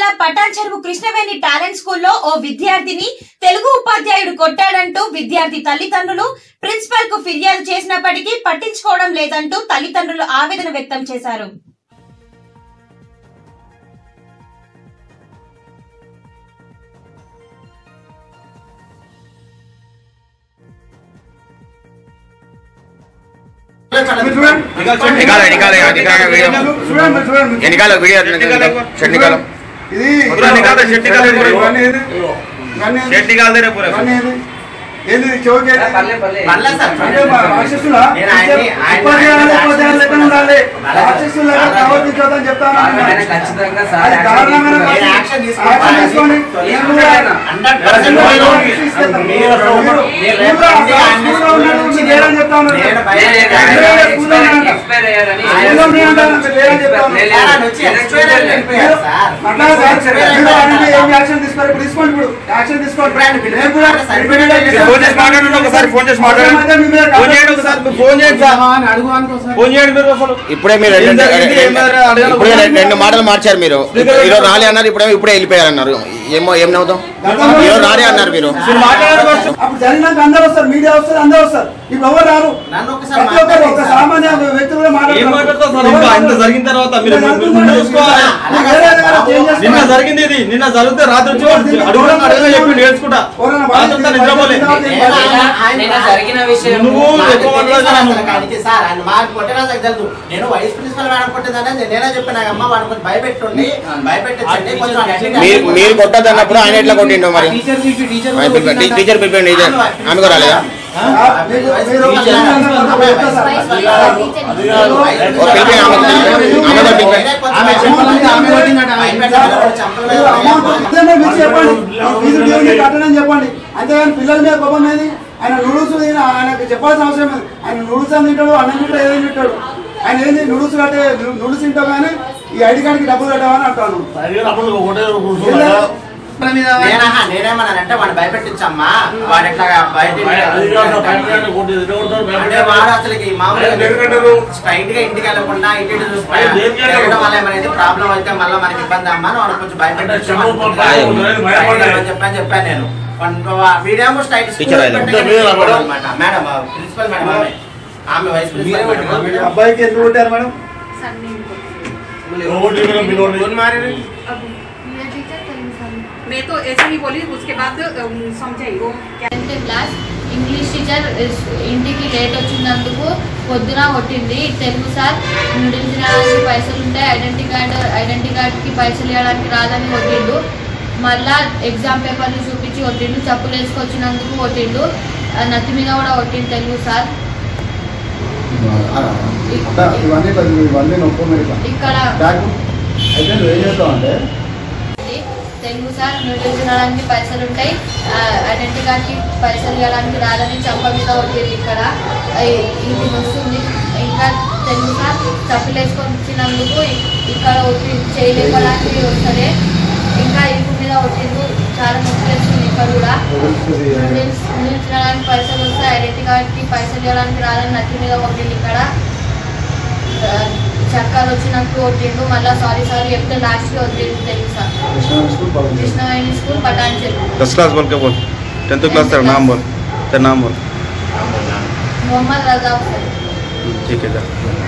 జిల్లా పటాన్ చెరువు కృష్ణవేణి టాలెంట్ స్కూల్లో ఓ విద్యార్థిని తెలుగు ఉపాధ్యాయుడు కొట్టాడంటూ విద్యార్థి తల్లిదండ్రులు ప్రిన్సిపల్ కు ఫిర్యాదు చేసినప్పటికీ పట్టించుకోవడం లేదంటూ తల్లిదండ్రులు ఆవేదన వ్యక్తం చేశారు నికాల నికాల నికాల వీడియో చూడండి చూడండి ఎన్నికాల వీడియో షర్ట్ నికాల ఇది మొదలు నికాల, షెట్టి కాదు, ఇప్పుడు. ఇవన్నీ ఏది? ఇవన్నీ ఏది? షెట్టి కాదు పూర ఇవన్నీ ఏది? ఏంది ఇది? చెవికి ఏది? పర్లేదు సార్ అంటే మా రాక్షసులా? నేను ఆయన్ని- ఆయన్ని- ఉపాధ్యాయులు, ఆయన్ని ఉపాధ్యాయులు లెక్కన ఉండాలి. అలాగే. రాక్షసులాగా అలాగే. ప్రవర్తించొద్దని చెప్తాను ఆయన అన్నాను. ఖచ్చితంగా సార్ అది యాక్షన్ దారుణంగా తీసుకుంటారు. నాకు- నేను యాక్షన్ తీసుకుంటాను. యాక్షన్ తీసుకోండి. నేను కూడా ఆయన. హండ్రెడ్ నేను పర్సెంట్ కూడా నేను- ఆయన తీసుకెళ్తాను. మీరు మీరు- మీరు- మీరు మీరు కూడా రండి, ఆ ఆయన స్కూల్లో ఉన్నట్టు నుంచి మీరు లేరని చెప్తాను. నేను బయట నేను ఎక్స్పైర్ స్కూల్లో ఉన్నాను. ఎక్స్పైర్ అయ్యారని స్కూల్లో ఉన్నాను అంటే లేరని చెప్తాను. లేరా అని వచ్చి ఎక్స్పైర్ అయ్యారు వెళ్ళిపోయారు సార్. అట్లా సార్, మీరు ఆయన మీద ఏం యాక్షన్ తీసుకోవాలి ఇప్పుడు తీసుకోండి ఇప్పుడు యాక్షన్ తీసుకోండి ఇప్పుడు ఆయన పిలిచి నేను కూడా సరిపోయిన నేను ఫోన్ చేసి మాట్లాడండి ఒకసారి ఫోన్ చేసి మాట్లాడండి అవసరమైతే మీ మీద ఫోన్ చేయండి ఒకసారి మీరు ఫోన్ చేయండి సార్ ఫోన్ చేయండి మీరు అసలు ఇప్పుడే మీరు రెండు- ఏం జరిగింది? ఏం మరి అడగాలి? ఇప్పుడే రెండు- రెండు మాటలు మార్చారు మీరు ఈరోజు రాలే అన్నారు ఇప్పుడే ఇప్పుడే వెళ్ళిపోయారు అన్నారు ఏమో ఏం నవ్వుతాం ఈరోజు రాలే అన్నారు మీరు మీరు మాట్లాడారు ఫస్ట్. అప్పుడు జరిగినాక అందరూ వస్తారు మీడియా వస్తారు అందరూ వస్తారు ఇప్పుడు ఎవరు రారు నన్ను ఒకసారి ప్రతి ఒక్కరు ఒక మాట్లాడండి సామాన్య వ్యక్తులు కూడా ఏం మాట్లాడతారు. మాట్లాడతావు సార్ ఇంకా ఇంత జరిగిన తర్వాత మీరు మీరు ముందు చూసుకోవాలి మీరు వేరే దగ్గర చేంజ్ నిన్న చేసుకోవాలి. జరిగింది ఇది నిన్న జరిగితే రాత్రి వచ్చి అడుగుడం అడగగా చెప్పి నేర్చుకుంటా ఎవరైనా రాత్రి అంతా నిద్రపోలే నిన్న జరిగిన విషయం నువ్వు ఎక్కువ మాట్లాడుతున్నావు. సార్ ఆయన మాకు కొట్టినా నాకు తెలుసు నేను వైస్ ప్రిన్సిపల్ మేడం కొట్టిందని నేనే చెప్పిన అమ్మ వాడిని కొంచెం భయపెట్టుండి భయపెట్టండి కొంచెం వాడిని అట్లా మీరు మీరు కొట్టద్దు అన్నప్పుడు ఆయన ఎట్లా కొట్టిండు మరి టీచర్ పిలిపి- టీచర్ ఆయన పిలిపి- టీ- టీచర్ పిలిపండి టీచర్ ఆమె కూడా రాలేదా మీకు- మీరు ఒక చిన్న ఒక చెప్తా సార్. ఓ పిలిపి ఆమె ఆమె కూడా పిలిపి ఆమె చెప్పాలంటే ఆమె కొట్టిందట ఆమె మీరు అమౌంట్ అంతేనా మీరు చెప్పండి ఫీజు డ్యూని కట్టనని చెప్పండి అంతేగాని పిల్లల మీద కోపం ఏది ఆయన నూడుల్స్ తిన ఆయనకు చెప్పాల్సిన అవసరం లేదు ఆయన నూడుల్స్ అని తింటాడు అన్నం తింటాడు ఏదైనా తింటాడు ఆయన ఏంది నూడుల్స్ కట్టే నూడుల్స్ తింటావు కానీ ఈ ఐడి కార్డుకి డబ్బులు కట్టావని అంటాను నేనహా, నేనేమన్నానంటే వాడిని భయపెట్టించమ్మా వాడు ఎట్లా బయట అంటే వాడు అసలుకి మామూలుగా స్ట్రైట్ గా ఇంటికి వెళ్ళకుండా ఇంటి ఇటు చూసి వెళ్ళడం వల్ల ఏమైనా ప్రాబ్లం అయితే మళ్ళీ మనకి ఇబ్బంది అమ్మా అని వాడు కొంచెం భయపెట్టించమని చెప్పాను చెప్పాను నేను వీడేమో స్ట్రైట్ Teacher ఆయన. అనమాట మేడం ప్రిన్సిపల్ మేడం ఆమె ఆమె వైస్ ప్రిన్సిపల్ మీ అబ్బాయికి ఎందుకు ఉంటారు మేడం अब मेरा टीचर कहीं सर मैं तो ऐसे ही बोली उसके बाद अम, समझाई वो क्या టెన్త్ క్లాస్ ఇంగ్లీష్ టీచర్ ఇస్- ఇంటికి లేట్ వచ్చినందుకు పొద్దున కొట్టింది తెలుగు సార్ నూడిల్స్ తినడానికి పైసలు ఉంటాయి ఐడెంటిటీ కార్డు ఐడెంటిటీ కార్డుకి పైసలు ఇవ్వడానికి రాదని కొట్టిండు మళ్ళా ఎగ్జామ్ పేపర్లు చూపించి కొట్టిండు చెప్పులు వేసుకొచ్చినందుకు కొట్టిండు ఆ, నత్తి మీద కూడా కొట్టిండు తెలుగు సార్ ఇవన్నీ ఇవన్నీ నొప్పి ఇక్కడ అయితే నువ్వు ఏం చేస్తావు అంటే ఉంది. తెలుగు సార్ నూడిల్స్ తినడానికి పైసలు ఉంటాయి ఆ, ఐడెంటిటీ కార్డ్కి పైసలు ఇవ్వడానికి రాదని చంప మీద కొట్టింది ఇక్కడ ఐ- ఇది వస్తుంది ఇంకా తెలుగు సార్ చప్పులు వేసుకొని వచ్చినందుకు ఇ- ఇక్కడ ఒకటి చేయలేపడానికి వస్తుంది ఇంకా ఇరుకు మీద కొట్టిండు చాలా నొప్పి వేస్తుంది ఇక్కడ కూడా నూడిల్స్ నూడిల్స్ తినడానికి పైసలు వస్తాయి ఐడెంటిటీ కార్డ్కి పైసలు ఇవ్వడానికి రాదని నచ్చి మీద కొట్టిండు ఇక్కడ ఆ, చక్కలు వచ్చినప్పుడు కొట్టిండు మళ్ళీ సారీ సారీ చెప్తే లాస్ట్కి వదిలేదు తెలుగు సార్ कृष्णवाहिनी स्कूल पटान चलू दस क्लास बोल के बोल टेंथ क्लास तेरा नाम बोल तेरा नाम बोल मोहम्मद रजा सर ठीक है जा